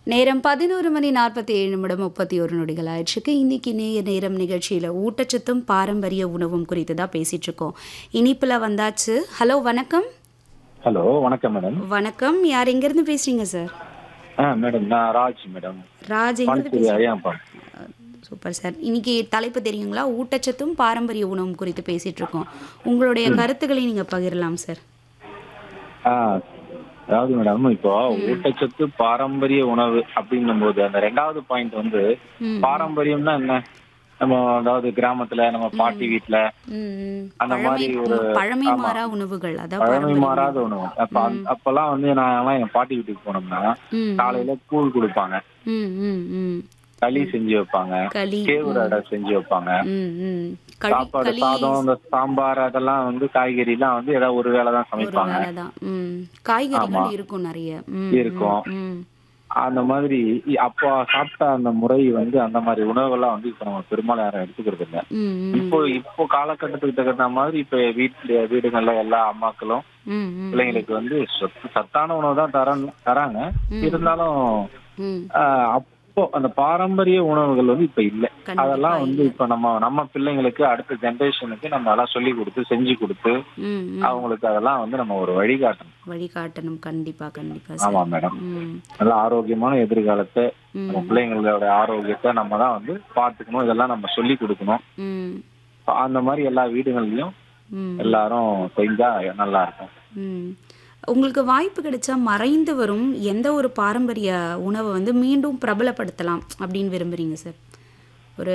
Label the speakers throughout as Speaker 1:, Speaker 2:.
Speaker 1: நேரம் பதினோரு மணி நாற்பத்தி ஏழு நிமிடம் முப்பத்தி ஒரு நொடிகள் ஆயிடுச்சுக்கு இன்னைக்கு நேய நேரம் நிகழ்ச்சியில் ஊட்டச்சத்தும் பாரம்பரிய உணவும் குறித்து தான் பேசிட்டு இருக்கோம் இனிப்பில் வந்தாச்சு ஹலோ வணக்கம்
Speaker 2: ஹலோ வணக்கம் மேடம்
Speaker 1: வணக்கம் யார் எங்கேருந்து பேசுறீங்க சார்
Speaker 2: ஆ மேடம் நான் ராஜ் மேடம்
Speaker 1: ராஜ் எங்கேருந்து
Speaker 2: பாண்டிச்சேரி அரியாம்பா
Speaker 1: சூப்பர் சார் இன்னைக்கு தலைப்பு தெரியுங்களா ஊட்டச்சத்தும் பாரம்பரிய உணவும் குறித்து பேசிட்டு இருக்கோம் உங்களுடைய கருத்துக்களை நீங்கள் பகிரலாம் சார்
Speaker 2: ஆ அதாவது மேடம் இப்போ ஊட்டச்சத்து பாரம்பரிய உணவு அப்படின்னும் போது அந்த ரெண்டாவது பாயிண்ட் வந்து
Speaker 1: ம்.
Speaker 2: பாரம்பரியம்னா என்ன நம்ம அதாவது கிராமத்துல நம்ம பாட்டி வீட்ல
Speaker 1: ம், ம்.
Speaker 2: அந்த
Speaker 1: பழமை
Speaker 2: மாதிரி ஒரு
Speaker 1: பழமை
Speaker 2: ஆமா.
Speaker 1: மாறா உணவுகள் அதான்
Speaker 2: பழமை
Speaker 1: பாரம்பரிய
Speaker 2: மாறாத உணவு அப்ப அந்த- அப்பெல்லாம் வந்து நான் என் பாட்டி வீட்டுக்கு போனோம்னா
Speaker 1: ம்,
Speaker 2: காலையில கூழ் கொடுப்பாங்க
Speaker 1: ம், ம், ம்.
Speaker 2: களி செஞ்சு வைப்பாங்க
Speaker 1: களி
Speaker 2: கேவுரு அடை செஞ்சு வைப்பாங்க
Speaker 1: ம், ம். களி
Speaker 2: சாப்பாடு
Speaker 1: களி
Speaker 2: சாதம் இந்த சாம்பார் அதெல்லாம் வந்து காய்கறி எல்லாம் வந்து ஏதாவது ஒரு வேளை தான்
Speaker 1: ஒரு
Speaker 2: சமைப்பாங்க
Speaker 1: வேலைதான் ம் காய்கறிகள் இருக்கும் நிறைய ம்,
Speaker 2: இருக்கும்.
Speaker 1: ம்,
Speaker 2: அந்த மாதிரி இ- அப்போ சாப்பிட்ட அந்த முறை வந்து அந்த மாதிரி உணவுகள்லாம் வந்து இப்ப நம்ம பெரும்பாலும் யாரும் எடுத்துக்கிறது இல்ல
Speaker 1: ம், ம்,
Speaker 2: இப்போ இப்போ காலகட்டத்துக்கு தகுந்த மாதிரி இப்ப வீட்டுல வீடுகள்ல எல்லா அம்மாக்களும்
Speaker 1: ம், ம்,
Speaker 2: பிள்ளைங்களுக்கு வந்து சத்து- சத்தான உணவு தான் தர தராங்க இருந்தாலும்
Speaker 1: ம்.
Speaker 2: ஆஹ், அப்போ அந்த பாரம்பரிய உணவுகள் வந்து இப்ப இல்ல
Speaker 1: கண்டிப்பா
Speaker 2: அதெல்லாம் வந்து
Speaker 1: இல்ல.
Speaker 2: இப்ப நம்ம நம்ம பிள்ளைங்களுக்கு அடுத்த ஜெனரேஷனுக்கு நம்ம அதெல்லாம் சொல்லி கொடுத்து செஞ்சு கொடுத்து
Speaker 1: ம், ம்.
Speaker 2: அவங்களுக்கு அதெல்லாம் வந்து நம்ம ஒரு வழிகாட்டணும்
Speaker 1: வழிகாட்டணும் கண்டிப்பா கண்டிப்பா
Speaker 2: ஆமா
Speaker 1: சார்
Speaker 2: மேடம்
Speaker 1: ம்,
Speaker 2: நல்ல ஆரோக்கியமான எதிர்காலத்தை
Speaker 1: ம்,
Speaker 2: நம்ம பிள்ளைங்களோட ஆரோக்கியத்தை நம்ம தான் வந்து பார்த்துக்கணும் இதெல்லாம் நம்ம சொல்லி கொடுக்கணும்
Speaker 1: ம்,
Speaker 2: அந்த மாதிரி எல்லா வீடுகள்லயும்
Speaker 1: ம்,
Speaker 2: எல்லாரும் செஞ்சா நல்லா இருக்கும்
Speaker 1: ம். உங்களுக்கு வாய்ப்பு கிடைச்சா மறைந்து வரும் எந்த ஒரு பாரம்பரிய உணவை வந்து மீண்டும் பிரபலப்படுத்தலாம் அப்படின்னு விரும்புறீங்க சார் ஒரு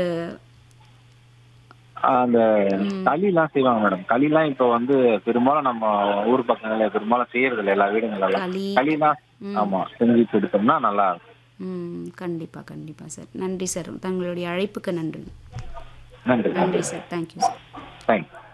Speaker 2: அந்த களிலாம் செய்வாங்க மேடம் களிலாம் இப்ப வந்து பெரும்பாலும் நம்ம ஊர் பக்கங்கள்ல பெரும்பாலும் செய்யறது இல்லை எல்லா வீடுங்களெல்லாம்
Speaker 1: களி
Speaker 2: களிலாம் ஆமா செஞ்சு கொடுத்தோம்னா நல்லா இருக்கும்
Speaker 1: ம் கண்டிப்பா கண்டிப்பா சார் நன்றி சார் தங்களுடைய அழைப்புக்கு நன்றி
Speaker 2: நன்றி
Speaker 1: நன்றி சார் தேங்க்யூ சார்
Speaker 2: தேங்க்யூ